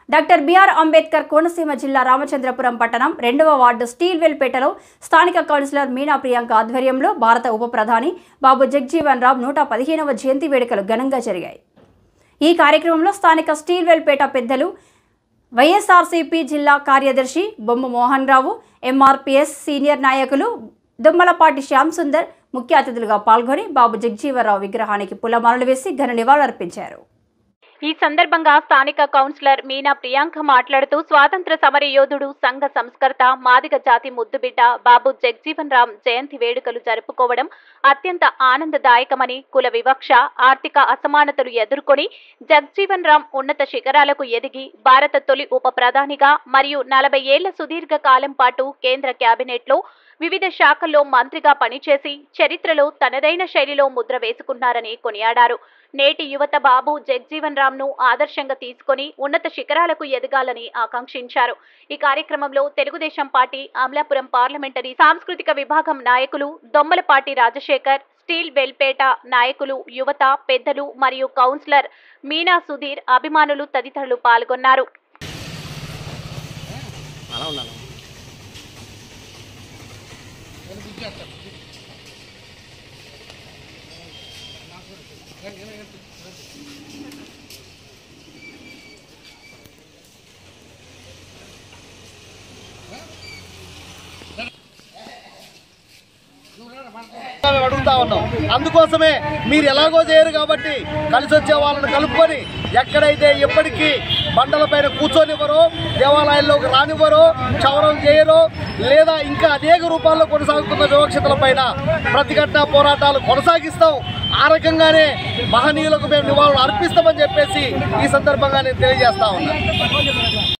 doctor BR Ambedkar Konaseema జిల్లా రామచంద్రపురం పట్టణం రెండవ వార్డు స్టీల్ వెల్పేటలో స్థానిక కౌన్సిలర్ మీనా ప్రియాంక ఆధ్వర్యంలో భారత ఉప ప్రధాని బాబు జగ్జీవన్ రామ్ నూట పదిహేనవ జయంతి వేడుకలు ఘనంగా జరిగాయి ఈ కార్యక్రమంలో స్థానిక స్టీల్ వెల్పేట పెద్దలు వైఎస్ఆర్సీపీ జిల్లా కార్యదర్శి బొమ్మ మోహన్ రావు ఎంఆర్పిఎస్ సీనియర్ నాయకులు దుమ్మలపాటి శ్యామ్ సుందర్ ముఖ్య అతిథులుగా పాల్గొని బాబు జగ్జీవనరావు విగ్రహానికి పూలమాలలు వేసి ఘన నివాళులర్పించారు ఈ సందర్భంగా స్థానిక కౌన్సిలర్ మీనా ప్రియాంక మాట్లాడుతూ స్వాతంత్ర సమర యోధుడు సంఘ సంస్కర్త మాదిగ జాతి ముద్దుబిడ్డ బాబు జగ్జీవన్ రామ్ జయంతి వేడుకలు జరుపుకోవడం అత్యంత ఆనందదాయకమని కుల వివక్ష ఆర్థిక అసమానతలు ఎదుర్కొని జగ్జీవన్ రామ్ ఉన్నత శిఖరాలకు ఎదిగి భారత తొలి ఉప ప్రధానిగా మరియు నలభై ఏళ్ల సుదీర్ఘ కాలం పాటు కేంద్ర కేబినెట్లో వివిధ శాఖల్లో మంత్రిగా పనిచేసి చరిత్రలో తనదైన శైలిలో ముద్ర వేసుకున్నారని కొనియాడారు నేటి యువత బాబు జగ్జీవన్ రామ్ ను ఆదర్శంగా తీసుకొని ఉన్నత శిఖరాలకు ఎదగాలని ఆకాంక్షించారు ఈ కార్యక్రమంలో తెలుగుదేశం పార్టీ అమలాపురం పార్లమెంటరీ సాంస్కృతిక విభాగం నాయకులు దొమ్మలపాటి రాజశేఖర్ స్టీల్ వెల్పేట నాయకులు యువత పెద్దలు మరియు కౌన్సిలర్ మీనా సుధీర్ అభిమానులు తదితరులు పాల్గొన్నారు అలా ఉండాలి మేము అడుగుతా ఉన్నాం అందుకోసమే మీరు ఎలాగో చేయరు కాబట్టి కలిసి వచ్చే వాళ్ళని కలుపుకొని ఎక్కడైతే ఎప్పటికీ బండల పైన కూర్చొనివ్వరో దేవాలయాల్లోకి రానివ్వరో క్షవరం చేయరో లేదా ఇంకా అనేక రూపాల్లో కొనసాగుతున్న వివక్షతల పైన ప్రతిఘటన పోరాటాలు కొనసాగిస్తాం ఆ రకంగానే మహనీయులకు మేము నివాళులు అర్పిస్తామని చెప్పేసి ఈ సందర్భంగా నేను తెలియజేస్తా ఉన్నాను